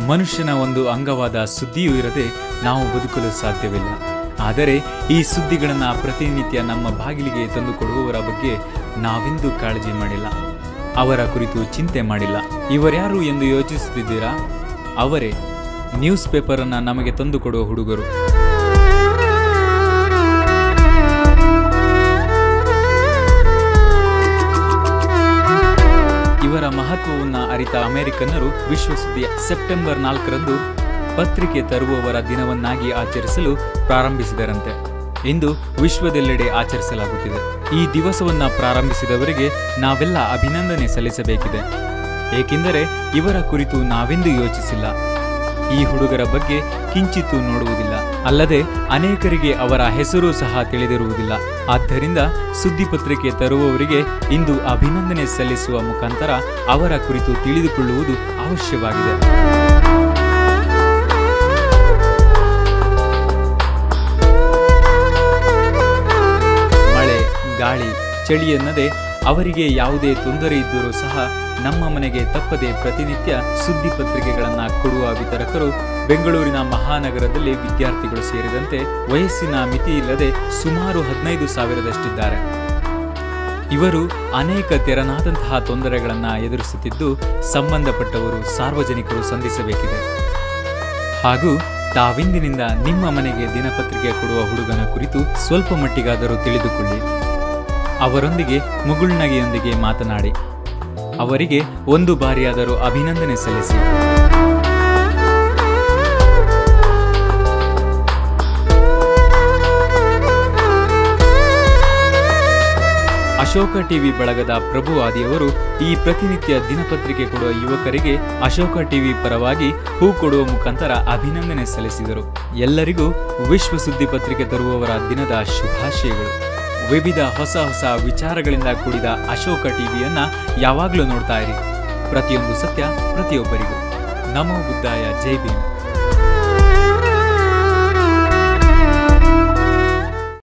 ಮನುಷ್ಯನ ಒಂದು ಅಂಗವಾದ ಸುದ್ದಿಯೂ ಇರದೆ ನಾವು ಬದುಕಲು ಸಾಧ್ಯವಿಲ್ಲ ಆದರೆ ಈ ಸುದ್ದಿಗಳನ್ನು ಪ್ರತಿನಿತ್ಯ ನಮ್ಮ ಬಾಗಿಲಿಗೆ ತಂದುಕೊಡುವವರ ಬಗ್ಗೆ ನಾವೆಂದೂ ಕಾಳಜಿ ಮಾಡಿಲ್ಲ ಅವರ ಕುರಿತು ಚಿಂತೆ ಮಾಡಿಲ್ಲ ಇವರ್ಯಾರು ಎಂದು ಯೋಚಿಸುತ್ತಿದ್ದೀರಾ ಅವರೇ ನ್ಯೂಸ್ ಪೇಪರನ್ನು ನಮಗೆ ತಂದುಕೊಡುವ ಹುಡುಗರು ಇವರ ಮಹತ್ವವನ್ನು ಅರಿತ ಅಮೆರಿಕನ್ನರು ವಿಶ್ವಸುದ್ದಿಯ ಸೆಪ್ಟೆಂಬರ್ ನಾಲ್ಕರಂದು ಪತ್ರಿಕೆ ತರುವವರ ದಿನವನ್ನಾಗಿ ಆಚರಿಸಲು ಪ್ರಾರಂಭಿಸಿದರಂತೆ ಇಂದು ವಿಶ್ವದೆಲ್ಲೆಡೆ ಆಚರಿಸಲಾಗುತ್ತಿದೆ ಈ ದಿವಸವನ್ನ ಪ್ರಾರಂಭಿಸಿದವರಿಗೆ ನಾವೆಲ್ಲ ಅಭಿನಂದನೆ ಸಲ್ಲಿಸಬೇಕಿದೆ ಏಕೆಂದರೆ ಇವರ ಕುರಿತು ನಾವೆಂದೂ ಯೋಚಿಸಿಲ್ಲ ಈ ಹುಡುಗರ ಬಗ್ಗೆ ಕಿಂಚಿತ್ತೂ ನೋಡುವುದಿಲ್ಲ ಅಲ್ಲದೆ ಅನೇಕರಿಗೆ ಅವರ ಹೆಸರು ಸಹ ತಿಳಿದಿರುವುದಿಲ್ಲ ಆದ್ದರಿಂದ ಸುದ್ದಿ ಪತ್ರಿಕೆ ತರುವವರಿಗೆ ಇಂದು ಅಭಿನಂದನೆ ಸಲ್ಲಿಸುವ ಮುಖಾಂತರ ಅವರ ಕುರಿತು ತಿಳಿದುಕೊಳ್ಳುವುದು ಅವಶ್ಯವಾಗಿದೆ ಮಳೆ ಗಾಳಿ ಚಳಿ ಎನ್ನದೆ ಅವರಿಗೆ ಯಾವುದೇ ತೊಂದರೆ ಇದ್ದರೂ ಸಹ ನಮ್ಮ ಮನೆಗೆ ತಪ್ಪದೆ ಪ್ರತಿನಿತ್ಯ ಸುದ್ದಿ ಪತ್ರಿಕೆಗಳನ್ನ ಕೊಡುವ ವಿತರಕರು ಬೆಂಗಳೂರಿನ ಮಹಾನಗರದಲ್ಲಿ ವಿದ್ಯಾರ್ಥಿಗಳು ಸೇರಿದಂತೆ ವಯಸ್ಸಿನ ಮಿತಿ ಇಲ್ಲದೆ ಸುಮಾರು ಹದಿನೈದು ಸಾವಿರದಷ್ಟಿದ್ದಾರೆ ಇವರು ಅನೇಕ ತೆರನಾದಂತಹ ತೊಂದರೆಗಳನ್ನು ಎದುರಿಸುತ್ತಿದ್ದು ಸಂಬಂಧಪಟ್ಟವರು ಸಾರ್ವಜನಿಕರು ಸಂಧಿಸಬೇಕಿದೆ ಹಾಗೂ ತಾವಿಂದಿನಿಂದ ನಿಮ್ಮ ಮನೆಗೆ ದಿನಪತ್ರಿಕೆ ಕೊಡುವ ಹುಡುಗನ ಕುರಿತು ಸ್ವಲ್ಪ ಮಟ್ಟಿಗಾದರೂ ತಿಳಿದುಕೊಳ್ಳಿ ಅವರೊಂದಿಗೆ ಮುಗುಳ್ನಗೆಯೊಂದಿಗೆ ಮಾತನಾಡಿ ಅವರಿಗೆ ಒಂದು ಬಾರಿಯಾದರೂ ಅಭಿನಂದನೆ ಸಲ್ಲಿಸಿ ಅಶೋಕ ಟಿವಿ ಬಳಗದ ಪ್ರಭು ಆದಿಯವರು ಈ ಪ್ರತಿನಿತ್ಯ ದಿನಪತ್ರಿಕೆ ಕೊಡುವ ಯುವಕರಿಗೆ ಅಶೋಕ ಟಿವಿ ಪರವಾಗಿ ಹೂ ಕೊಡುವ ಮುಖಾಂತರ ಅಭಿನಂದನೆ ಸಲ್ಲಿಸಿದರು ಎಲ್ಲರಿಗೂ ವಿಶ್ವ ಸುದ್ದಿ ಪತ್ರಿಕೆ ತರುವವರ ದಿನದ ಶುಭಾಶಯಗಳು ವಿವಿಧ ಹೊಸ ಹೊಸ ವಿಚಾರಗಳಿಂದ ಕೂಡಿದ ಅಶೋಕ ಟಿವಿಯನ್ನ ಯಾವಾಗಲೂ ನೋಡ್ತಾ ಇರಿ ಪ್ರತಿಯೊಂದು ಸತ್ಯ ಪ್ರತಿಯೊಬ್ಬರಿಗೂ ನಮೋ ಬುದ್ಧಾಯ ಜೈ ಭೀಮ್